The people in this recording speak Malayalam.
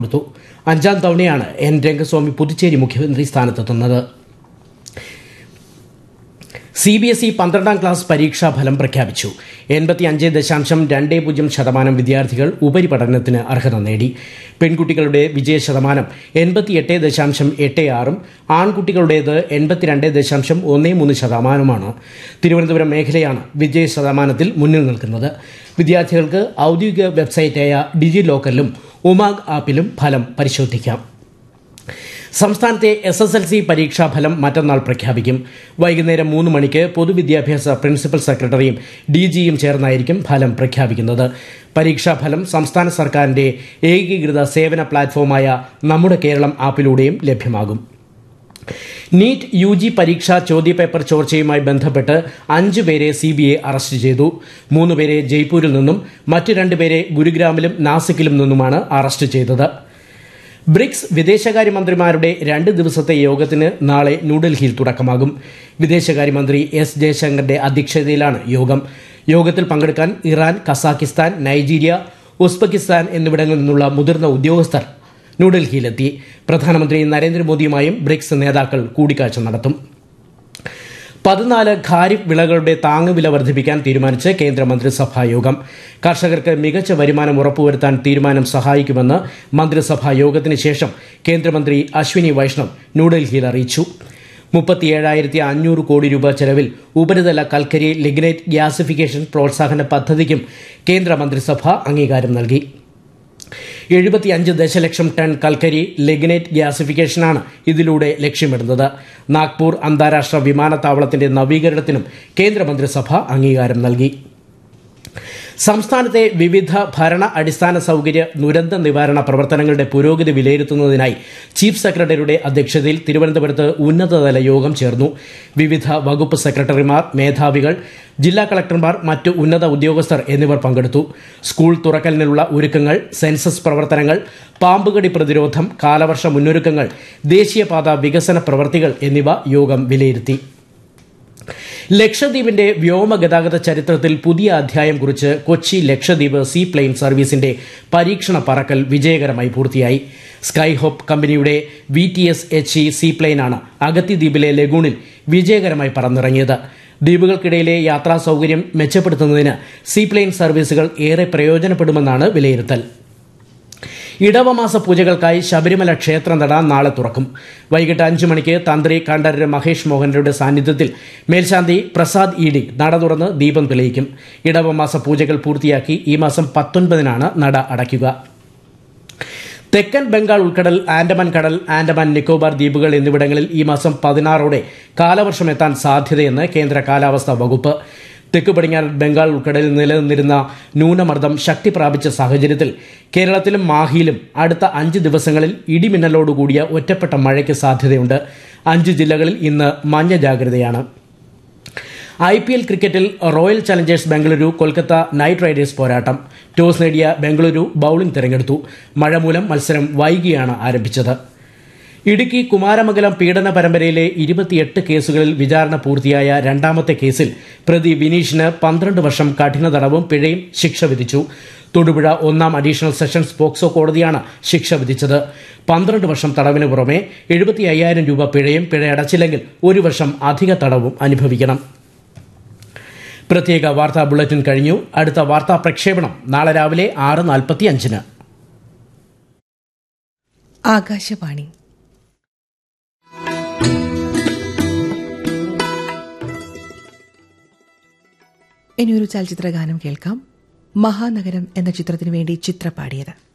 കൊടുത്തു അഞ്ചാം തവണയാണ് എൻ രംഗസ്വാമി പുതുച്ചേരി മുഖ്യമന്ത്രി സ്ഥാനത്തെത്തുന്നത് സി ബി എസ് ഇ പന്ത്രണ്ടാം ക്ലാസ് പരീക്ഷാ ഫലം പ്രഖ്യാപിച്ചു എൺപത്തി അഞ്ച് ദശാംശം രണ്ട് പൂജ്യം ശതമാനം വിദ്യാർത്ഥികൾ ഉപരിപഠനത്തിന് അർഹത നേടി പെൺകുട്ടികളുടെ വിജയ ശതമാനം എൺപത്തിയെട്ട് ദശാംശം എട്ട് ആറും ആൺകുട്ടികളുടേത് എൺപത്തിരണ്ട് ദശാംശം ഒന്ന് മൂന്ന് ശതമാനമാണ് തിരുവനന്തപുരം മേഖലയാണ് വിജയ ശതമാനത്തിൽ മുന്നിൽ നിൽക്കുന്നത് വിദ്യാർത്ഥികൾക്ക് ഔദ്യോഗിക വെബ്സൈറ്റായ ഡിജി ലോക്കറിലും ഉമാഗ് ആപ്പിലും ഫലം പരിശോധിക്കാം സംസ്ഥാനത്തെ എസ് എസ് എൽ സി പരീക്ഷാഫലം മറ്റന്നാൾ പ്രഖ്യാപിക്കും വൈകുന്നേരം മൂന്ന് മണിക്ക് പൊതുവിദ്യാഭ്യാസ പ്രിൻസിപ്പൽ സെക്രട്ടറിയും ഡി ജിയും ചേർന്നായിരിക്കും ഫലം പ്രഖ്യാപിക്കുന്നത് പരീക്ഷാഫലം സംസ്ഥാന സർക്കാരിന്റെ ഏകീകൃത സേവന പ്ലാറ്റ്ഫോമായ നമ്മുടെ കേരളം ആപ്പിലൂടെയും ലഭ്യമാകും നീറ്റ് യു ജി പരീക്ഷാ ചോദ്യപേപ്പർ ചോർച്ചയുമായി ബന്ധപ്പെട്ട് അഞ്ചു പേരെ സി ബി ഐ അറസ്റ്റ് ചെയ്തു മൂന്ന് പേരെ ജയ്പൂരിൽ നിന്നും മറ്റു രണ്ടുപേരെ ഗുരുഗ്രാമിലും നാസിക്കിലും നിന്നുമാണ് അറസ്റ്റ് ചെയ്തത് ബ്രിക്സ് വിദേശകാര്യമന്ത്രിമാരുടെ രണ്ട് ദിവസത്തെ യോഗത്തിന് നാളെ ന്യൂഡൽഹിയിൽ തുടക്കമാകും വിദേശകാര്യമന്ത്രി എസ് ജയശങ്കറിന്റെ അധ്യക്ഷതയിലാണ് യോഗം യോഗത്തിൽ പങ്കെടുക്കാൻ ഇറാൻ കസാക്കിസ്ഥാൻ നൈജീരിയ ഉസ്ബെക്കിസ്ഥാൻ എന്നിവിടങ്ങളിൽ നിന്നുള്ള മുതിർന്ന ഉദ്യോഗസ്ഥർ ന്യൂഡൽഹിയിലെത്തി പ്രധാനമന്ത്രി നരേന്ദ്രമോദിയുമായും ബ്രിക്സ് നേതാക്കൾ കൂടിക്കാഴ്ച നടത്തും പതിനാല് ഖാരിഫ് വിളകളുടെ താങ്ങുവില വർദ്ധിപ്പിക്കാൻ തീരുമാനിച്ച് കേന്ദ്രമന്ത്രിസഭാ യോഗം കർഷകർക്ക് മികച്ച വരുമാനം ഉറപ്പുവരുത്താൻ തീരുമാനം സഹായിക്കുമെന്ന് മന്ത്രിസഭാ യോഗത്തിന് ശേഷം കേന്ദ്രമന്ത്രി അശ്വിനി വൈഷ്ണവ് ന്യൂഡൽഹിയിൽ അറിയിച്ചു മുപ്പത്തിയേഴായിരത്തി അഞ്ഞൂറ് കോടി രൂപ ചെലവിൽ ഉപരിതല കൽക്കരി ലിഗ്നൈറ്റ് ഗ്യാസിഫിക്കേഷൻ പ്രോത്സാഹന പദ്ധതിക്കും കേന്ദ്രമന്ത്രിസഭ അംഗീകാരം നൽകി എഴുപത്തിയഞ്ച് ദശലക്ഷം ടൺ കൽക്കരി ലെഗ്നേറ്റ് ഗ്യാസിഫിക്കേഷനാണ് ഇതിലൂടെ ലക്ഷ്യമിടുന്നത് നാഗ്പൂർ അന്താരാഷ്ട്ര വിമാനത്താവളത്തിന്റെ നവീകരണത്തിനും കേന്ദ്രമന്ത്രിസഭ അംഗീകാരം നൽകി സംസ്ഥാനത്തെ വിവിധ ഭരണ അടിസ്ഥാന സൌകര്യ ദുരന്ത നിവാരണ പ്രവർത്തനങ്ങളുടെ പുരോഗതി വിലയിരുത്തുന്നതിനായി ചീഫ് സെക്രട്ടറിയുടെ അധ്യക്ഷതയിൽ തിരുവനന്തപുരത്ത് ഉന്നതതല യോഗം ചേർന്നു വിവിധ വകുപ്പ് സെക്രട്ടറിമാർ മേധാവികൾ ജില്ലാ കളക്ടർമാർ മറ്റ് ഉന്നത ഉദ്യോഗസ്ഥർ എന്നിവർ പങ്കെടുത്തു സ്കൂൾ തുറക്കലിനുള്ള ഒരുക്കങ്ങൾ സെൻസസ് പ്രവർത്തനങ്ങൾ പാമ്പുകടി പ്രതിരോധം കാലവർഷ മുന്നൊരുക്കങ്ങൾ ദേശീയപാത വികസന പ്രവൃത്തികൾ എന്നിവ യോഗം വിലയിരുത്തി ലക്ഷദ്വീപിന്റെ വ്യോമഗതാഗത ചരിത്രത്തിൽ പുതിയ അധ്യായം കുറിച്ച് കൊച്ചി ലക്ഷദ്വീപ് സീ പ്ലെയിൻ സർവീസിന്റെ പരീക്ഷണ പറക്കൽ വിജയകരമായി പൂർത്തിയായി സ്കൈഹോപ്പ് കമ്പനിയുടെ V T S H E sea പ്ലെയിനാണ് അഗത്തി ദ്വീപിലെ ലഗൂണിൽ വിജയകരമായി പറന്നിറങ്ങിയത് ദ്വീപുകൾക്കിടയിലെ യാത്രാ സൌകര്യം മെച്ചപ്പെടുത്തുന്നതിന് സീപ്ലെയിൻ സർവീസുകൾ ഏറെ പ്രയോജനപ്പെടുമെന്നാണ് വിലയിരുത്തൽ ഇടവമാസ പൂജകൾക്കായി ശബരിമല ക്ഷേത്രനട നാളെ തുറക്കും വൈകിട്ട് അഞ്ചു മണിക്ക് തന്ത്രി കണ്ഠരര് മഹേഷ് മോഹനരുടെ സാന്നിധ്യത്തിൽ മേൽശാന്തി പ്രസാദ് ഇഡി നട തുറന്ന് ദീപം തെളിയിക്കും ഇടവമാസ പൂജകൾ പൂർത്തിയാക്കി ഈ മാസം പത്തൊൻപതിനാണ് നട അടയ്ക്കുക തെക്കൻ ബംഗാൾ ഉൾക്കടൽ ആൻഡമാൻ കടൽ ആൻഡമാൻ നിക്കോബാർ ദ്വീപുകൾ എന്നിവിടങ്ങളിൽ ഈ മാസം പതിനാറോടെ കാലവർഷം എത്താൻ സാധ്യതയെന്ന് കേന്ദ്ര കാലാവസ്ഥാ വകുപ്പ് തെക്ക് പടിഞ്ഞാറൻ ബംഗാൾ ഉൾക്കടലിൽ നിലനിന്നിരുന്ന ന്യൂനമർദ്ദം ശക്തി പ്രാപിച്ച സാഹചര്യത്തിൽ കേരളത്തിലും മാഹിയിലും അടുത്ത അഞ്ച് ദിവസങ്ങളിൽ ഇടിമിന്നലോടുകൂടിയ ഒറ്റപ്പെട്ട മഴയ്ക്ക് സാധ്യതയുണ്ട് അഞ്ച് ജില്ലകളിൽ ഇന്ന് മഞ്ഞ ജാഗ്രതയാണ് ഐ പി എൽ ക്രിക്കറ്റിൽ Royal Challengers Bengaluru Kolkata Knight Riders പോരാട്ടം ടോസ് നേടിയ ബംഗളൂരു ബൌളിംഗ് തിരഞ്ഞെടുത്തു മഴ മൂലം മത്സരം വൈകിയാണ് ആരംഭിച്ചത് ഇടുക്കി കുമാരമംഗലം പീഡന പരമ്പരയിലെ ഇരുപത്തിയെട്ട് കേസുകളിൽ വിചാരണ പൂർത്തിയായ രണ്ടാമത്തെ കേസിൽ പ്രതി വിനീഷിന് പന്ത്രണ്ട് വർഷം കഠിന തടവും പിഴയും ശിക്ഷ വിധിച്ചു തൊടുപുഴ ഒന്നാം അഡീഷണൽ സെഷൻസ് പോക്സോ കോടതിയാണ് ശിക്ഷ വിധിച്ചത് പന്ത്രണ്ട് വർഷം തടവിന് പുറമെ എഴുപത്തി അയ്യായിരം രൂപ പിഴയും പിഴയടച്ചില്ലെങ്കിൽ ഒരു വർഷം അധിക തടവും അനുഭവിക്കണം പ്രത്യേക വാർത്താ ബുള്ളറ്റിൻ കഴിഞ്ഞു അടുത്ത വാർത്താ പ്രക്ഷേപണം നാളെ രാവിലെ ആറ് നാൽപ്പത്തി അഞ്ചിന് ആകാശവാണി ഇനിയൊരു ചലച്ചിത്ര ഗാനം കേൾക്കാം മഹാനഗരം എന്ന ചിത്രത്തിനു വേണ്ടി ചിത്ര പാടിയത്